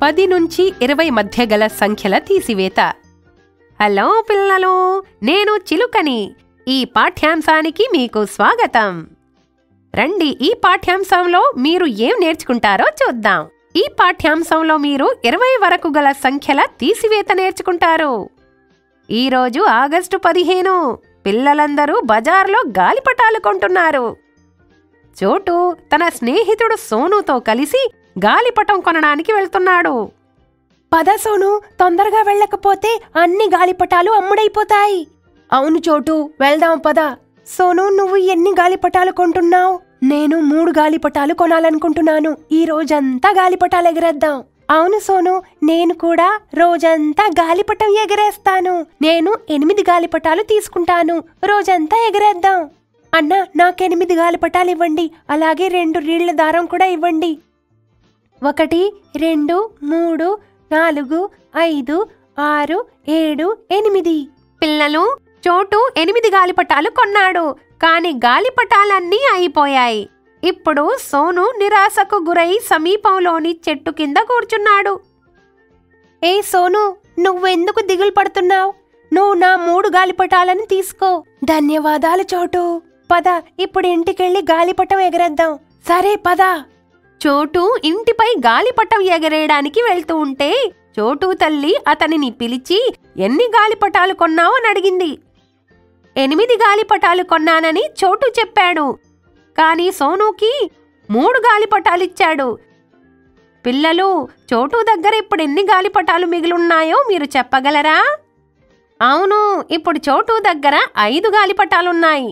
పది నుంచి ఇరవై మధ్య గల సంఖ్యల తీసివేత హలో పిల్లలు నేను చిలుకని ఈ పాఠ్యాంశానికి మీకు స్వాగతం రండి ఈ పాఠ్యాంశంలో మీరు ఏం నేర్చుకుంటారో చూద్దాం ఈ పాఠ్యాంశంలో మీరు ఇరవై వరకు గల సంఖ్యల తీసివేత నేర్చుకుంటారు ఈరోజు ఆగస్టు పదిహేను పిల్లలందరూ బజార్లో గాలిపటాలు కొంటున్నారు చోటు తన స్నేహితుడు సోనుతో కలిసి గాలిపటం కొనడానికి వెళ్తున్నాడు పద సోను తొందరగా వెళ్ళకపోతే అన్ని గాలిపటాలు అమ్ముడైపోతాయి అవును చోటు వెళ్దాం పద సోను నువ్వు ఎన్ని గాలిపటాలు కొంటున్నావు నేను మూడు గాలిపటాలు కొనాలనుకుంటున్నాను ఈ రోజంతా గాలిపటాలు ఎగరేద్దాం అవును సోను నేను కూడా రోజంతా గాలిపటం ఎగరేస్తాను నేను ఎనిమిది గాలిపటాలు తీసుకుంటాను రోజంతా ఎగరేద్దాం అన్న నాకెనిమిది గాలిపటాలు ఇవ్వండి అలాగే రెండు రీళ్ల దారం కూడా ఇవ్వండి ఒకటి రెండు మూడు నాలుగు ఐదు ఆరు ఏడు ఎనిమిది పిల్లలు చోటు ఎనిమిది గాలిపటాలు కొన్నాడు కాని గాలిపటాలన్నీ అయిపోయాయి ఇప్పుడు సోను నిరాశకు గురై సమీపంలోని చెట్టు కింద కూర్చున్నాడు ఏ సోను నువ్వెందుకు దిగులు పడుతున్నావు నువ్వు నా మూడు గాలిపటాలను తీసుకో ధన్యవాదాలు చోటు పద ఇప్పుడు ఇంటికెళ్ళి గాలిపటం ఎగరేద్దాం సరే పద చోటు ఇంటిపై గాలిపటం ఎగరేయడానికి వెళ్తూ ఉంటే చోటు తల్లి అతనిని పిలిచి ఎన్ని గాలిపటాలు కొన్నావు అని అడిగింది ఎనిమిది గాలిపటాలు కొన్నానని చోటు చెప్పాడు కాని సోనుకి మూడు గాలిపటాలిచ్చాడు పిల్లలు చోటు దగ్గర ఇప్పుడు ఎన్ని గాలిపటాలు మిగిలున్నాయో మీరు చెప్పగలరా అవును ఇప్పుడు చోటు దగ్గర ఐదు గాలిపటాలున్నాయి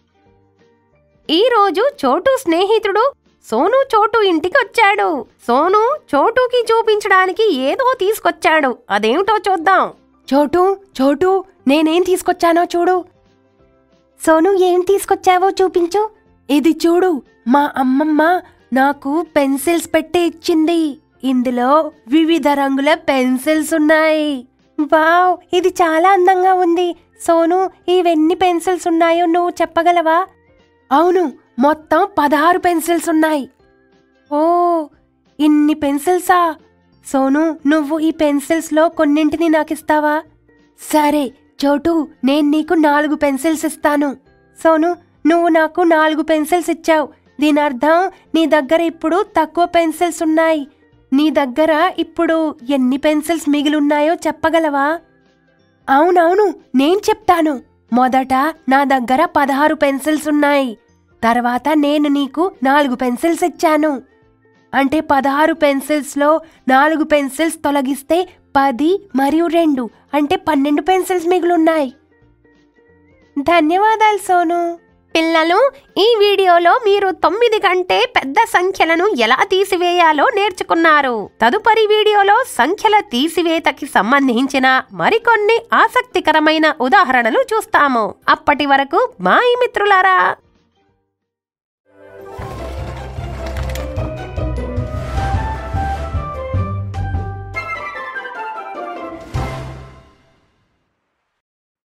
ఈరోజు చోటు స్నేహితుడు సోను చోటు ఇంటికి వచ్చాడు సోను చోటుకి చూపించడానికి ఏదో తీసుకొచ్చాడు అదేమిటో చూద్దాం చోటు చోటు నేనేం తీసుకొచ్చానో చూడు సోను ఏం తీసుకొచ్చావో చూపించు ఇది చూడు మా అమ్మమ్మ నాకు పెన్సిల్స్ పెట్టి ఇచ్చింది ఇందులో వివిధ రంగుల పెన్సిల్స్ ఉన్నాయి వావ్ ఇది చాలా అందంగా ఉంది సోను ఇవెన్ని పెన్సిల్స్ ఉన్నాయో నువ్వు చెప్పగలవా అవును మొత్తం పదహారు పెన్సిల్స్ ఉన్నాయి ఓ ఇన్ని పెన్సిల్సా సోను నువ్వు ఈ పెన్సిల్స్లో కొన్నింటిని నాకిస్తావా సరే చోటు నేను నీకు నాలుగు పెన్సిల్స్ ఇస్తాను సోను నువ్వు నాకు నాలుగు పెన్సిల్స్ ఇచ్చావు దీని అర్థం నీ దగ్గర ఇప్పుడు తక్కువ పెన్సిల్స్ ఉన్నాయి నీ దగ్గర ఇప్పుడు ఎన్ని పెన్సిల్స్ మిగిలున్నాయో చెప్పగలవా అవునవును నేను చెప్తాను మొదట నా దగ్గర పదహారు పెన్సిల్స్ ఉన్నాయి తర్వాత నేను నీకు నాలుగు పెన్సిల్స్ ఇచ్చాను అంటే పదహారు పెన్సిల్స్లో నాలుగు పెన్సిల్స్ తొలగిస్తే పది మరియు రెండు అంటే పన్నెండు పెన్సిల్స్ మిగులున్నాయి ధన్యవాదాలు సోను పిల్లలు ఈ వీడియోలో మీరు తొమ్మిది కంటే పెద్ద సంఖ్యలను ఎలా తీసివేయాలో నేర్చుకున్నారు తదుపరి వీడియోలో సంఖ్యల తీసివేతకి సంబంధించిన మరికొన్ని ఆసక్తికరమైన ఉదాహరణలు చూస్తాము అప్పటి వరకు మాయి మిత్రులారా